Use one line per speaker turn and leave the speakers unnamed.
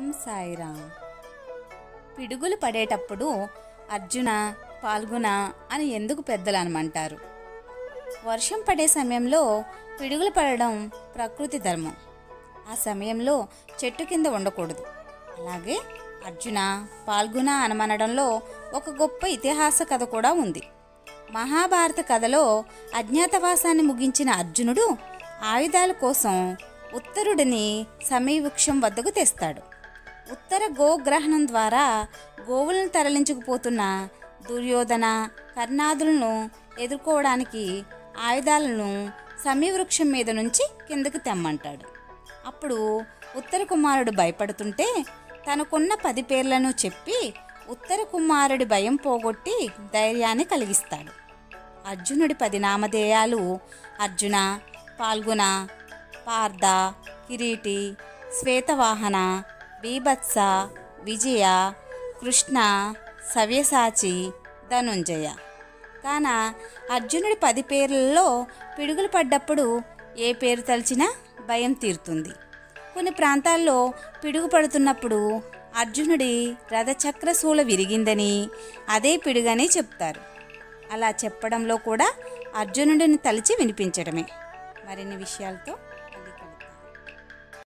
ఓం సాయిరామ్ పిడుగులు పడేటప్పుడు అర్జున పాల్గొన అని ఎందుకు పెద్దలు అనమంటారు వర్షం పడే సమయంలో పిడుగులు పడడం ప్రకృతి ధర్మం ఆ సమయంలో చెట్టు కింద ఉండకూడదు అలాగే అర్జున పాల్గొన అనమనడంలో ఒక గొప్ప ఇతిహాస కథ కూడా ఉంది మహాభారత కథలో అజ్ఞాతవాసాన్ని ముగించిన అర్జునుడు ఆయుధాల కోసం ఉత్తరుడిని సమీవృక్షం వద్దకు తెస్తాడు ఉత్తర గోగ్రహణం ద్వారా గోవులను తరలించుకుపోతున్న దుర్యోధన కర్ణాదులను ఎదుర్కోవడానికి ఆయుధాలను సమీవృక్షం మీద నుంచి కిందకి తెమ్మంటాడు అప్పుడు ఉత్తర కుమారుడు భయపడుతుంటే తనకున్న పది పేర్లను చెప్పి ఉత్తర కుమారుడి భయం పోగొట్టి ధైర్యాన్ని కలిగిస్తాడు అర్జునుడి పది నామధేయాలు అర్జున పాల్గొన పార్థ కిరీటి శ్వేతవాహన బీభత్స విజయ కృష్ణ సవ్యసాచి ధనుంజయ కాన అర్జునుడి పది పేర్లలో పిడుగులు పడ్డప్పుడు ఏ పేరు తలిచినా భయం తీరుతుంది కొన్ని ప్రాంతాల్లో పిడుగు పడుతున్నప్పుడు అర్జునుడి రథచక్రశూల విరిగిందని అదే పిడుగని చెప్తారు అలా చెప్పడంలో కూడా అర్జునుడిని తలిచి వినిపించడమే మరిన్ని విషయాలతో